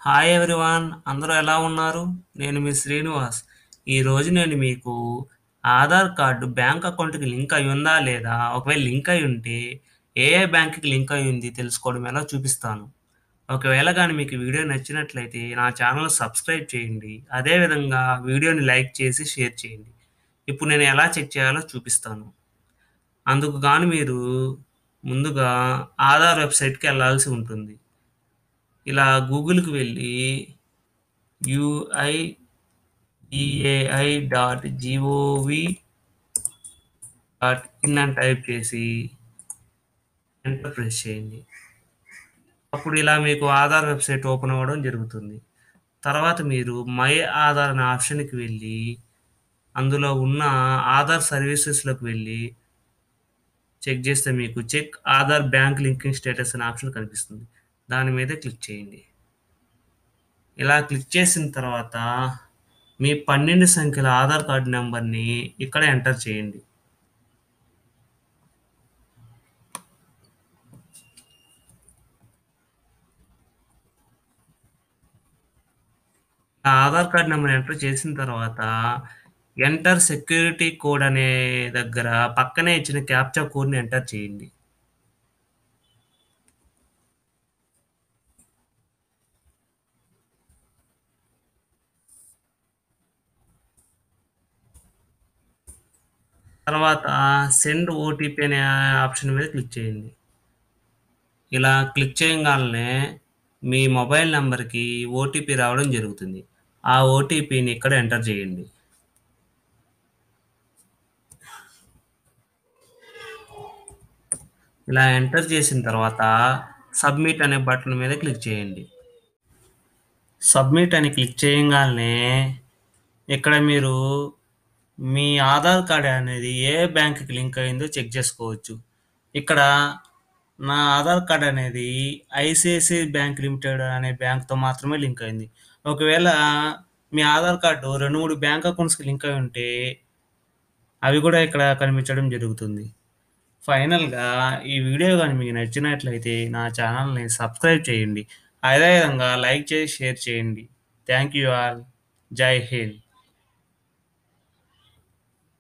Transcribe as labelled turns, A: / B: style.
A: hi everyone అందరూ ఎలా ఉన్నారు నేను మీ శ్రీనివాస్ ఈరోజు నేను మీకు ఆధార్ కార్డు బ్యాంక్ అకౌంట్కి లింక్ అయి ఉందా లేదా ఒకవేళ లింక్ అయి ఉంటే ఏ ఏ బ్యాంక్కి లింక్ అయి ఉంది తెలుసుకోవడం ఎలా చూపిస్తాను ఒకవేళ కానీ మీకు వీడియో నచ్చినట్లయితే నా ఛానల్ సబ్స్క్రైబ్ చేయండి అదేవిధంగా వీడియోని లైక్ చేసి షేర్ చేయండి ఇప్పుడు నేను ఎలా చెక్ చేయాలో చూపిస్తాను అందుకు గాను మీరు ముందుగా ఆధార్ వెబ్సైట్కి వెళ్ళాల్సి ఉంటుంది ఇలా గూగుల్కి వెళ్ళి UIDAI dot gov dot in అని టైప్ చేసి ఎంటర్ ప్రెస్ చేయండి అప్పుడు ఇలా మీకు ఆధార్ వెబ్సైట్ ఓపెన్ అవ్వడం జరుగుతుంది తర్వాత మీరు మై ఆధార్ అనే ఆప్షన్కి వెళ్ళి అందులో ఉన్న ఆధార్ సర్వీసెస్లోకి వెళ్ళి చెక్ చేస్తే మీకు check Aadhaar bank linking status అనే ఆప్షన్ కనిపిస్తుంది దాని మీద క్లిక్ చేయండి ఇలా క్లిక్ చేసిన తర్వాత మీ పన్నెండు సంఖ్యల ఆధార్ కార్డు నెంబర్ని ఇక్కడ ఎంటర్ చేయండి ఆ ఆధార్ కార్డ్ నెంబర్ ఎంటర్ చేసిన తర్వాత ఎంటర్ సెక్యూరిటీ కోడ్ అనే దగ్గర పక్కనే ఇచ్చిన క్యాప్చా కోడ్ని ఎంటర్ చేయండి తర్వాత సెండ్ ఓటీపీ అనే ఆప్షన్ మీద క్లిక్ చేయండి ఇలా క్లిక్ చేయగానే మీ మొబైల్ నెంబర్కి ఓటీపీ రావడం జరుగుతుంది ఆ ఓటీపీని ఇక్కడ ఎంటర్ చేయండి ఇలా ఎంటర్ చేసిన తర్వాత సబ్మిట్ అనే బటన్ మీద క్లిక్ చేయండి సబ్మిట్ అని క్లిక్ చేయగానే ఇక్కడ మీరు మీ ఆధార్ కార్డ్ అనేది ఏ బ్యాంక్కి లింక్ అయిందో చెక్ చేసుకోవచ్చు ఇక్కడ నా ఆధార్ కార్డ్ అనేది ఐసిఐసిఐ బ్యాంక్ లిమిటెడ్ అనే బ్యాంక్తో మాత్రమే లింక్ అయింది ఒకవేళ మీ ఆధార్ కార్డు రెండు మూడు బ్యాంక్ అకౌంట్స్కి లింక్ అయి ఉంటే అవి కూడా ఇక్కడ కనిపించడం జరుగుతుంది ఫైనల్గా ఈ వీడియో కానీ మీకు నచ్చినట్లయితే నా ఛానల్ని సబ్స్క్రైబ్ చేయండి అదేవిధంగా లైక్ చేసి షేర్ చేయండి థ్యాంక్ యూ ఆల్ జై హింద్